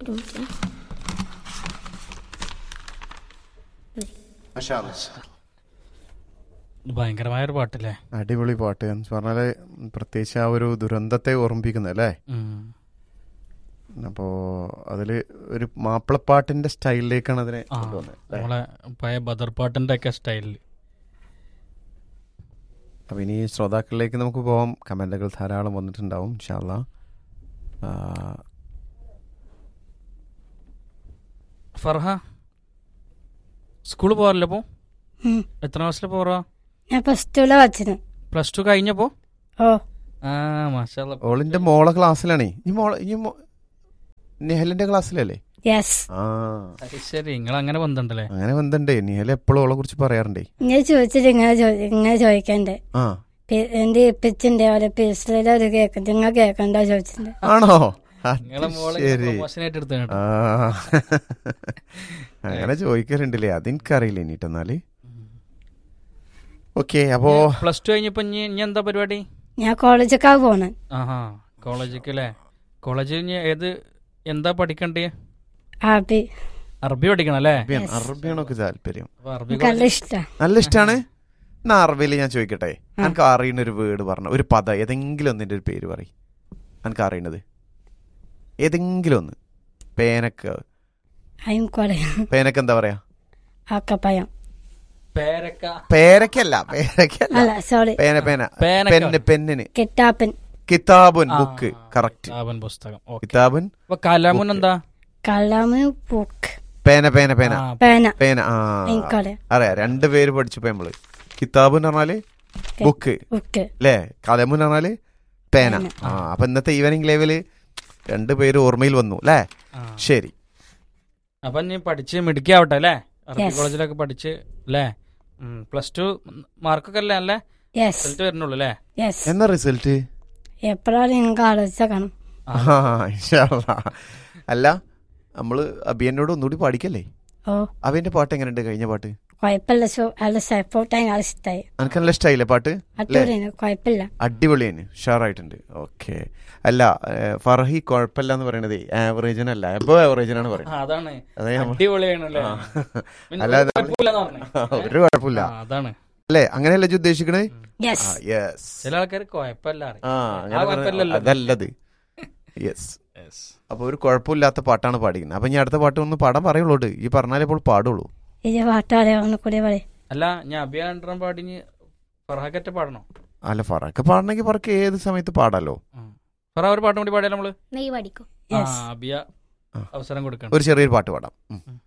ഒരു മിനിറ്റ് മാഷാ അല്ലാ. ഇത് ഭയങ്കരമായ ഒരു പാട്ടല്ലേ അടിപൊളി പാട്ട് എന്ന് പറഞ്ഞാല് പ്രത്യേകിച്ച് ആ ഒരു ദുരന്തത്തെ ഓർമ്മിപ്പിക്കുന്നത് അല്ലേ ഉം. അപ്പോ അതില് ഒരു മാപ്പിളപ്പാട്ടിന്റെ സ്റ്റൈലിലേക്കാണ് അതിനെ ആ കൊണ്ടുവന്നത് അല്ലേ? നമ്മളെ പഴയ ബദർ പാട്ടിന്റെ ഒക്കെ സ്റ്റൈലിൽ അപ്പൊ ഇനി ശ്രോതാക്കളിലേക്ക് നമുക്ക് പോവാം കമന്റുകൾ ധാരാളം വന്നിട്ടുണ്ടാവും ഇൻഷാല്ല ഫർഹ സ്കൂളിൽ പോകാറില്ല അപ്പോ ഉം. എത്ര ക്ലാസ്സിൽ പോറാ ഞാൻ പ്ലസ് ടുവിലെ പഠിച്ചത് പ്ലസ് ടു കഴിഞ്ഞപ്പോ ഓ ആ മാഷാല്ല ഓളിന്റെ മോളെ ക്ലാസ്സിലാണേ ഈ മോളെ ഈ മോ- നിഹലിന്റെ ക്ലാസ്സിലല്ലേ യെസ് ആ ശരി നിങ്ങൾ അങ്ങനെ ബന്ധമുണ്ടല്ലേ അങ്ങനെ ബന്ധണ്ടേ നിഹൽ എപ്പോഴും ഓളെ കുറിച്ച് പറയാറുണ്ടേ ഇങ്ങനെ ചോദിച്ചിട്ട് ഇങ്ങനെ ചോ- ഇങ്ങനെ ചോദിക്കണ്ടേ ആ പി- എന്റെ ഇപ്പിച്ചിന്റെ ഓരോ പീസിലെ ഒരു കേക്ക് നിങ്ങൾ കേക്കണ്ടോ ചോദിച്ചിട്ടുണ്ട് ആണോ നിങ്ങളെ അത് മോളെ ശരി പ്രൊമോഷൻ ആയിട്ട് എടുത്തു കേട്ടോ ആ അങ്ങനെ ചോദിക്കാറുണ്ടല്ലേ അതെനിക്കറിയില്ല ഇനിട്ട് എന്നാല് ഓക്കെ അപ്പോ പ്ലസ് ടു കഴിഞ്ഞപ്പോ ഇനി ഇനി എന്താ പരിപാടി ഞാൻ കോളേജൊക്കെ പോണേ ആഹാ കോളേജിക്ക് അല്ലേ കോളേജിൽ ഇനി ഏത് എന്താ പഠിക്കണ്ടേ ഹാപ്പി അറബി പഠിക്കണം അല്ലേ അറബിയാണ് Yes. അറബിയാണൊക്കെ താല്പര്യം അപ്പൊ അറബി എനിക്ക് നല്ല college- ഇഷ്ടാ നല്ല ഇഷ്ടാണ് എന്നാ അറബിയിൽ ഞാൻ ചോദിക്കട്ടെ എനിക്ക് അറിയുന്ന ഒരു വേർഡ് പറഞ്ഞ ഒരു പദം ഏതെങ്കിലും ഒന്നിന്റെ ഒരു പേര് പറയും എനിക്ക് അറിയണത് ഏതെങ്കിലും ഒന്ന് പേനക്ക് അയിൻകൊല പേനക്ക് എന്താ പറയാ ആക്കപ്പയം പേരക്ക പേരക്കല്ല പേരക്കല്ല അല്ല സോറി പേന പേന പേനക്ക. പെന്ന് പെന്നിന് കിട്ടാപ്പൻ കിതാബുൻ ആ, ബുക്ക് കറക്റ്റ് കിതാബൻ പുസ്തകം ഓക്കെ കിതാബുൻ അപ്പൊ കലാമുൻ Book. എന്താ കള്ളാമ് ബുക്ക് പേന പേന പേന ആ, പേന പേന ആ അയിൻകൊല അറിയാം രണ്ട് പേര് പഠിച്ചപ്പോ നമ്മള് കിതാബ് എന്ന് പറഞ്ഞാല് ബുക്ക് ബുക്ക് അല്ലേ കലമു എന്ന് പറഞ്ഞാല് പേന പേന. ആ അപ്പൊ ഇന്നത്തെ ഈവനിങ് ലെവല് രണ്ട് പേര് ഓർമ്മയിൽ വന്നു അല്ലേ ആ. ശരി അപ്പൊ നീ പഠിച്ച് മിടുക്കിയാവട്ടെ അല്ലേ അറബി Yes. കോളേജിലൊക്കെ പഠിച്ച് അല്ലേ പ്ലസ് ടു മാർക്കൊക്കെ അല്ലേ അല്ലേ യെസ് റിസൾട്ട് വരുന്നുള്ളൂ അല്ലേ യെസ് എന്നാ റിസൾട്ട് എപ്പോഴാണ് നിങ്ങൾക്ക് ആലോചിച്ച കാണും ആ അല്ല നമ്മള് അഭിയനോട് ഒന്നുകൂടി പാടിക്കല്ലേ ഓ അവന്റെ പാട്ട് എങ്ങനെയുണ്ട് കഴിഞ്ഞ പാട്ട് കുഴപ്പമില്ല സോ നല്ല സപ്പോർട്ടായി നല്ല ഇഷ്ടമായി എനിക്ക് നല്ല ഇഷ്ടായില്ലേ പാട്ട് അടിപൊളിയാണ് കുഴപ്പമില്ല അടിപൊളിയാണ് ഉഷാറായിട്ടുണ്ട് ഓക്കെ അല്ല ഏഹ്, ഫർഹി കുഴപ്പമില്ല എന്ന് പറയണത് ആവറേജിനല്ല എബോ ആവറേജിനാണ് ആ, പറയുന്നത് അതാണ് അതെ ഞാൻ അടിപൊളിയാണല്ലേ ആ. പിന്നെ അല്ല, ഒരു കുഴപ്പമില്ലെന്ന് പറഞ്ഞേ. ഒരു കുഴപ്പമില്ല ആ, അതാണ് അല്ലേ അങ്ങനെയല്ല ഇജ്ജ് ഉദ്ദേശിക്കണേ യെസ് യെസ് ചില ആൾക്കാർ കുഴപ്പമില്ല അറിയും. ആ ആ അങ്ങനെ പറഞ്ഞ- കുഴപ്പമില്ലല്ലോ. അതല്ലത് യെസ് അപ്പൊ ഒരു കുഴപ്പമില്ലാത്ത പാട്ടാണ് പാടിക്കുന്നത് അപ്പൊ ഞാൻ അടുത്ത പാട്ട് ഒന്ന് പാടാൻ പറയുള്ളൂ ഈ പറഞ്ഞാലേ ഇപ്പോൾ പാടുള്ളൂ ഇത് പാട്ടാലേ ഒന്ന് കൂടി പറയും അല്ല ഞാൻ അഭിയ രണ്ടെണ്ണം പാടിഞ്ഞ് ഫറഹാക്കറ്റ പാടണോ അല്ല ഫറക്ക് പാടണമെങ്കിൽ ഫറക്ക് ഏത് സമയത്ത് പാടാലോ ഫറ ഒരു പാട്ടും കൂടി പാടിയാൽ നമ്മള് നെയ് പഠിക്കും ആ യെസ് അഭിയ ആ. അവസരം കൊടുക്കണം ഒരു ചെറിയൊരു പാട്ട് പാടാം ഉം. ഉം.